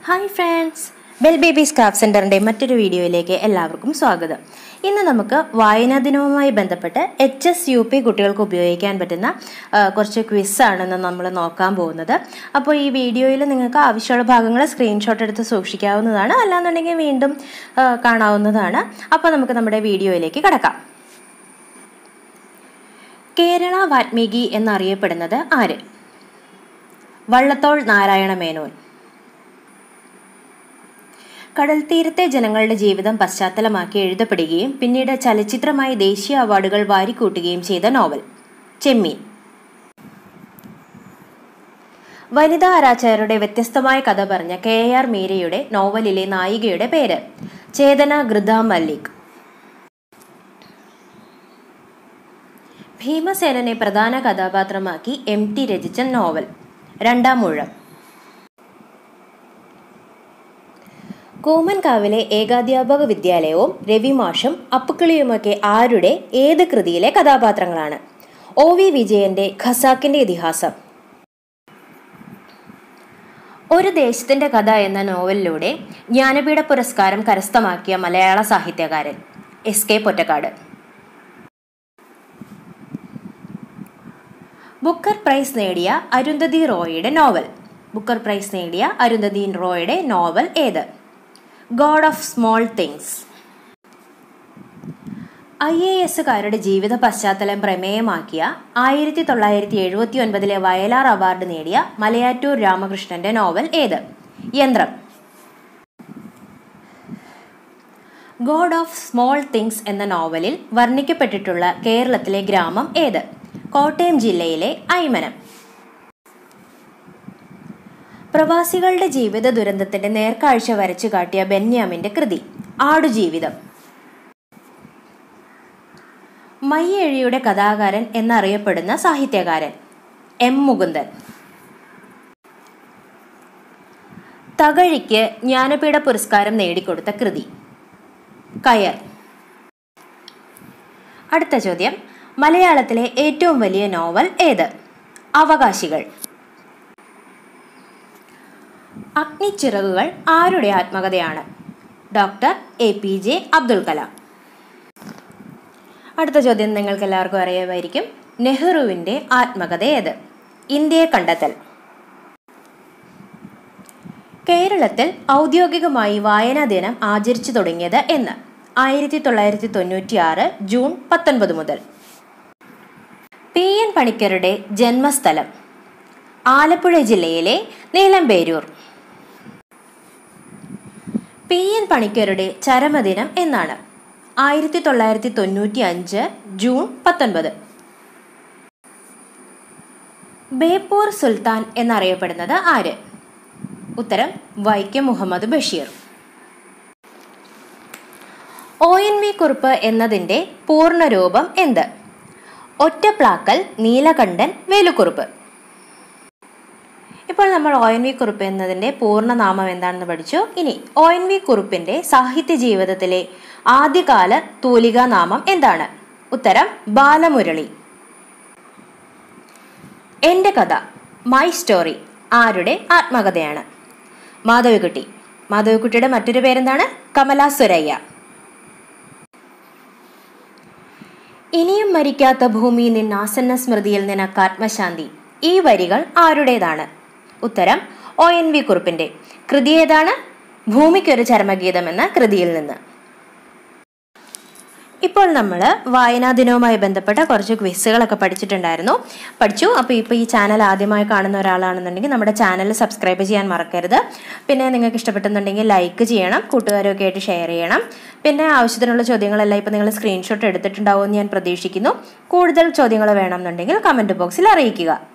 hi friends bell babies craft സെൻറ്ററിൻ്റെ മറ്റൊരു വീഡിയോയിലേക്ക് എല്ലാവർക്കും സ്വാഗതം ഇന്ന് നമുക്ക് വായനാ ദിനവുമായി ബന്ധപ്പെട്ട് എച്ച് എസ് യു പി കുട്ടികൾക്ക് ഉപയോഗിക്കാൻ പറ്റുന്ന ആ, കുറച്ച് ക്വിസ്സാണ് നമ്മൾ നോക്കാൻ പോകുന്നത് അപ്പോൾ ഈ വീഡിയോയിൽ നിങ്ങൾക്ക് ആവശ്യമുള്ള ഭാഗങ്ങൾ സ്ക്രീൻഷോട്ട് എടുത്ത് സൂക്ഷിക്കാവുന്നതാണ് അല്ലാന്നുണ്ടെങ്കിൽ വീണ്ടും ആ, കാണാവുന്നതാണ് അപ്പോൾ നമുക്ക് നമ്മുടെ വീഡിയോയിലേക്ക് കടക്കാം കേരള വാൽമീകി എന്നറിയപ്പെടുന്നത് ആര് വള്ളത്തോൾ നാരായണ മേനോൻ കടൽ തീരത്തെ ജനങ്ങളുടെ ജീവിതം പശ്ചാത്തലമാക്കി എഴുതപ്പെടുകയും പിന്നീട് ചലച്ചിത്രമായി ദേശീയ അവാർഡുകൾ വാരിക്കൂട്ടുകയും ചെയ്ത നോവൽ ചെമ്മീൻ വനിതാ ആരാച്ചാര്യരുടെ വ്യത്യസ്തമായ കഥ പറഞ്ഞ കെ ആർ മീരയുടെ നോവലിലെ നായികയുടെ പേര് ചേതന ഗൃത മല്ലിക് ഭീമസേനനെ പ്രധാന കഥാപാത്രമാക്കി എം ടി രചിച്ച നോവൽ രണ്ടാം മുഴം കൂമൻകാവിലെ ഏകാധ്യാപക വിദ്യാലയവും രവിമാഷും അപ്പുക്കിളിയുമൊക്കെ ആരുടെ ഏത് കൃതിയിലെ കഥാപാത്രങ്ങളാണ് ഒ വി വിജയന്റെ ഖസാക്കിന്റെ ഇതിഹാസം ഒരു ദേശത്തിന്റെ കഥ എന്ന നോവലിലൂടെ ജ്ഞാനപീഠ പുരസ്കാരം കരസ്ഥമാക്കിയ മലയാള സാഹിത്യകാരൻ S K Pottekkatt Booker prize നേടിയ അരുന്ധതി റോയുടെ നോവൽ ബുക്കർ പ്രൈസ് നേടിയ അരുന്ധതി റോയുടെ നോവൽ ഏത് God of Small Things I A എസുകാരുടെ ജീവിത പശ്ചാത്തലം പ്രമേയമാക്കിയ ആയിരത്തി തൊള്ളായിരത്തി എഴുപത്തി ഒൻപതിലെ വയലാർ അവാർഡ് നേടിയ മലയാറ്റൂർ രാമകൃഷ്ണന്റെ നോവൽ ഏത് യന്ത്രം ഗോഡ് ഓഫ് സ്മോൾ തിങ്സ് എന്ന നോവലിൽ വർണ്ണിക്കപ്പെട്ടിട്ടുള്ള കേരളത്തിലെ ഗ്രാമം ഏത് കോട്ടയം ജില്ലയിലെ ഐമനം പ്രവാസികളുടെ ജീവിത ദുരന്തത്തിന്റെ നേർക്കാഴ്ച വരച്ചു കാട്ടിയ ബെന്യാമിന്റെ കൃതി ആടുജീവിതം മയ്യഴിയുടെ കഥാകാരൻ എന്നറിയപ്പെടുന്ന സാഹിത്യകാരൻ എം മുകുന്ദൻ തകഴിക്ക് ജ്ഞാനപീഠ പുരസ്കാരം നേടിക്കൊടുത്ത കൃതി കയർ അടുത്ത ചോദ്യം മലയാളത്തിലെ ഏറ്റവും വലിയ നോവൽ ഏത് അവകാശികൾ അഗ്നിച്ചിറകുകൾ ആരുടെ ആത്മകഥയാണ് doctor A P J Abdul Kalam അടുത്ത ചോദ്യം നിങ്ങൾക്ക് എല്ലാവർക്കും അറിയാമായിരിക്കും നെഹ്റുവിൻ്റെ ആത്മകഥ ഏത് ഇന്ത്യയെ കണ്ടെത്തൽ കേരളത്തിൽ ഔദ്യോഗികമായി വായനാ ദിനം ആചരിച്ചു തുടങ്ങിയത് എന്ന് ആയിരത്തി തൊള്ളായിരത്തി തൊണ്ണൂറ്റി ആറ് ജൂൺ പത്തൊൻപത് മുതൽ പി എൻ പണിക്കരുടെ ജന്മസ്ഥലം ആലപ്പുഴ ജില്ലയിലെ നീലമ്പേരൂർ പി എൻ പണിക്കരുടെ ചരമദിനം എന്നാണ് ആയിരത്തി തൊള്ളായിരത്തി തൊണ്ണൂറ്റി അഞ്ച് ജൂൺ പത്തൊൻപത് ബേപ്പൂർ സുൽത്താൻ എന്നറിയപ്പെടുന്നത് ആര് ഉത്തരം Vaikom Muhammad Basheer O N V Kurup എന്നതിൻ്റെ പൂർണ്ണരൂപം എന്ത് ഒറ്റപ്ലാക്കൽ നീലകണ്ഠൻ വേലുക്കുറുപ്പ് ഇപ്പോൾ നമ്മൾ ഒ എൻ വി കുറിപ്പ് എന്നതിൻ്റെ പൂർണ്ണനാമം എന്താണെന്ന് പഠിച്ചു ഇനി ഒ എൻ വി കുറിപ്പിൻ്റെ സാഹിത്യ ജീവിതത്തിലെ ആദ്യകാല തൂലികാ നാമം എന്താണ് ഉത്തരം ബാലമുരളി എൻ്റെ കഥ മൈ സ്റ്റോറി ആരുടെ ആത്മകഥയാണ് മാധവിക്കുട്ടി മാധവിക്കുട്ടിയുടെ മറ്റൊരു പേരെന്താണ് കമല സുരയ്യ ഇനിയും മരിക്കാത്ത ഭൂമി നിന്നാസന്ന സ്മൃതിയിൽ നിനക്ക് ആത്മശാന്തി ഈ വരികൾ ആരുടേതാണ് ഉത്തരം ഒ എൻ വി കുറിപ്പിന്റെ കൃതി ഏതാണ് ഭൂമിക്കൊരു ചരമഗീതം എന്ന കൃതിയിൽ നിന്ന് ഇപ്പോൾ നമ്മൾ വായനാ ദിനവുമായി ബന്ധപ്പെട്ട കുറച്ച് ക്വിസുകളൊക്കെ പഠിച്ചിട്ടുണ്ടായിരുന്നു പഠിച്ചു അപ്പോൾ ഇപ്പോൾ ഈ ചാനൽ ആദ്യമായി കാണുന്ന ഒരാളാണെന്നുണ്ടെങ്കിൽ നമ്മുടെ ചാനൽ സബ്സ്ക്രൈബ് ചെയ്യാൻ മറക്കരുത് പിന്നെ നിങ്ങൾക്ക് ഇഷ്ടപ്പെട്ടുന്നുണ്ടെങ്കിൽ ലൈക്ക് ചെയ്യണം കൂട്ടുകാരൊക്കെ ആയിട്ട് ഷെയർ ചെയ്യണം പിന്നെ ആവശ്യത്തിനുള്ള ചോദ്യങ്ങളെല്ലാം ഇപ്പോൾ നിങ്ങൾ സ്ക്രീൻഷോട്ട് എടുത്തിട്ടുണ്ടാവുമെന്ന് ഞാൻ പ്രതീക്ഷിക്കുന്നു കൂടുതൽ ചോദ്യങ്ങൾ വേണമെന്നുണ്ടെങ്കിൽ കമൻറ്റ് ബോക്സിൽ അറിയിക്കുക